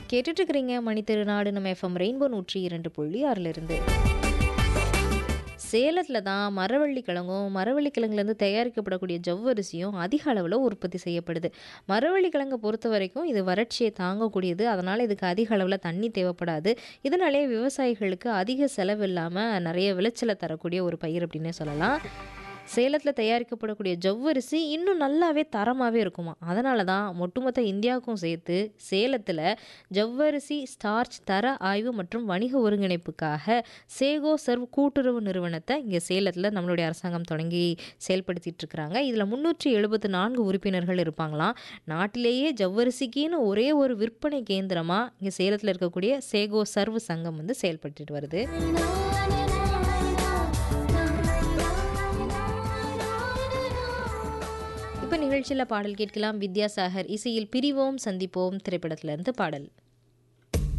கேட்டுட்டு இருக்கிறீங்க மணி திருநாடு நம்ம எஃப்எம் ரெயின்போ நூற்றி இரண்டு புள்ளி ஆறுல இருந்து சேலத்தில் தான் மரவள்ளி கிழங்கும் மரவள்ளி கிழங்குலேருந்து தயாரிக்கப்படக்கூடிய ஜவ்வரிசியும் அதிக அளவில் உற்பத்தி செய்யப்படுது மரவள்ளி கிழங்கை பொறுத்த வரைக்கும் இது வறட்சியை தாங்கக்கூடியது அதனால் இதுக்கு அதிக அளவில் தண்ணி தேவைப்படாது இதனாலே விவசாயிகளுக்கு அதிக செலவு இல்லாமல் நிறைய விளைச்சலை தரக்கூடிய ஒரு பயிர் அப்படின்னே சொல்லலாம் சேலத்தில் தயாரிக்கப்படக்கூடிய ஜவ்வரிசி இன்னும் நல்லாவே தரமாகவே இருக்குமா அதனால தான் ஒட்டுமொத்த இந்தியாவுக்கும் சேர்த்து சேலத்தில் ஜவ்வரிசி ஸ்டார்ச் தர ஆய்வு மற்றும் வணிக ஒருங்கிணைப்புக்காக சேகோ சர்வ் கூட்டுறவு நிறுவனத்தை இங்கே சேலத்தில் நம்மளுடைய அரசாங்கம் தொடங்கி செயல்படுத்திட்டு இருக்கிறாங்க இதில் முந்நூற்றி எழுபத்து நான்கு உறுப்பினர்கள் இருப்பாங்களாம் நாட்டிலேயே ஜவ்வரிசிக்குன்னு ஒரே ஒரு விற்பனை கேந்திரமாக இங்கே சேலத்தில் இருக்கக்கூடிய சேகோ சர்வ் சங்கம் வந்து செயல்பட்டுட்டு வருது இப்போ நிகழ்ச்சியில் பாடல் கேட்கலாம் வித்யாசாகர் இசையில் பிரிவோம் சந்திப்போம் திரைப்படத்திலிருந்து பாடல்